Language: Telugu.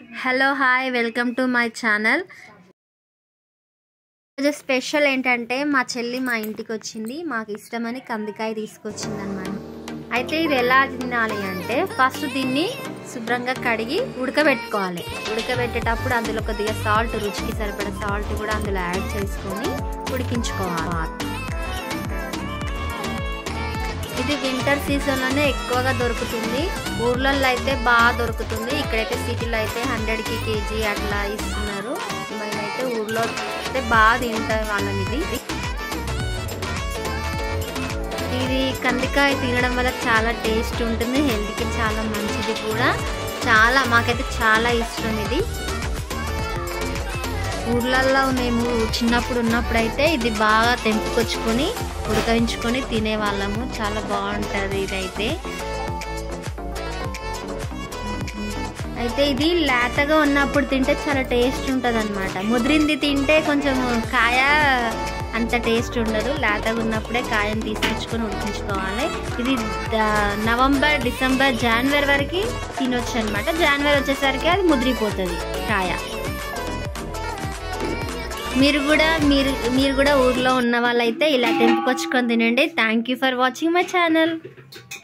hello hi welcome to my channel ఈరోజు స్పెషల్ ఏంటంటే మా చెల్లి మా ఇంటికి వచ్చింది మాకు ఇష్టమని కందికాయ తీసుకొచ్చింది అనమాట అయితే ఇది ఎలా తినాలి అంటే ఫస్ట్ దీన్ని శుభ్రంగా కడిగి ఉడకబెట్టుకోవాలి ఉడకబెట్టేటప్పుడు అందులో కొద్దిగా సాల్ట్ రుచికి సరిపడ సాల్ట్ కూడా అందులో యాడ్ చేసుకొని ఉడికించుకోవాలి ఇది వింటర్ సీజన్లోనే ఎక్కువగా దొరుకుతుంది ఊర్లలో అయితే బాగా దొరుకుతుంది ఇక్కడైతే సిటీలో అయితే హండ్రెడ్కి కేజీ అట్లా ఇస్తున్నారు మేమైతే ఊర్లో అయితే బాగా తింటాం వాళ్ళం ఇది ఇది కందికాయ తినడం వల్ల చాలా టేస్ట్ ఉంటుంది హెల్త్కి చాలా మంచిది కూడా చాలా మాకైతే చాలా ఇష్టం ఇది ఊర్లల్లో మేము చిన్నప్పుడు ఉన్నప్పుడు అయితే ఇది బాగా తెంపుకొచ్చుకొని ఉడకించుకొని తినేవాళ్ళము చాలా బాగుంటుంది ఇదైతే అయితే ఇది లేతగా ఉన్నప్పుడు తింటే చాలా టేస్ట్ ఉంటుంది అనమాట ముదిరింది తింటే కొంచెం కాయ అంత టేస్ట్ ఉండదు లేతగా ఉన్నప్పుడే కాయని తీసుకొచ్చుకొని ఉడికించుకోవాలి ఇది నవంబర్ డిసెంబర్ జనవరి వరకు తినొచ్చు అనమాట జనవరి వచ్చేసరికి అది ముదిరిపోతుంది కాయ మీరు కూడా మీరు మీరు కూడా ఊర్లో ఉన్న వాళ్ళైతే ఇలా తెంపుకొచ్చుకొని తినండి thank you for watching my channel